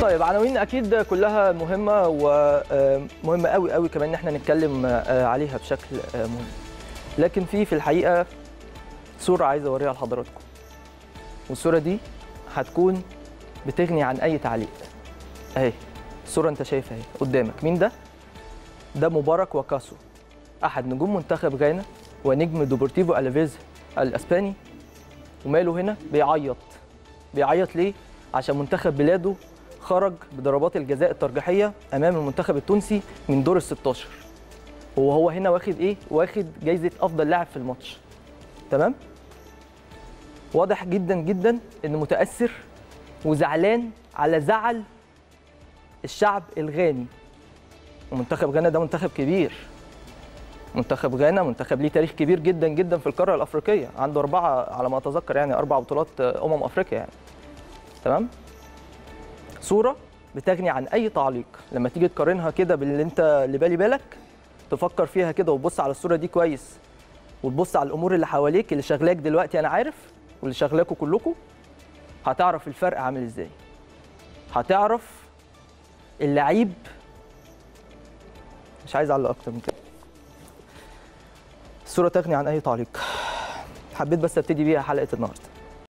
طيب عناوين اكيد كلها مهمه ومهمه قوي قوي كمان ان احنا نتكلم عليها بشكل مهم لكن في في الحقيقه صوره عايز اوريها لحضراتكم والصوره دي هتكون بتغني عن اي تعليق اهي الصوره انت شايفها اهي قدامك مين ده ده مبارك وكاسو احد نجوم منتخب غانا ونجم دوبورتيفو الافيز الاسباني وماله هنا بيعيط بيعيط ليه عشان منتخب بلاده خرج بضربات الجزاء الترجيحيه امام المنتخب التونسي من دور ال 16 وهو هنا واخد ايه واخد جايزه افضل لاعب في الماتش تمام واضح جدا جدا انه متاثر وزعلان على زعل الشعب الغاني ومنتخب غانا ده منتخب كبير منتخب غانا منتخب ليه تاريخ كبير جدا جدا في القاره الافريقيه عنده اربعه على ما اتذكر يعني اربع بطولات امم افريقيا يعني تمام صوره بتغني عن اي تعليق لما تيجي تقارنها كده باللي انت اللي بالي بالك تفكر فيها كده وتبص على الصوره دي كويس وتبص على الامور اللي حواليك اللي شغلاك دلوقتي انا عارف واللي شغلاكوا كلكم هتعرف الفرق عامل ازاي هتعرف اللعيب مش عايز اعلق اكتر من كده الصوره تغني عن اي تعليق حبيت بس ابتدي بيها حلقه النهارده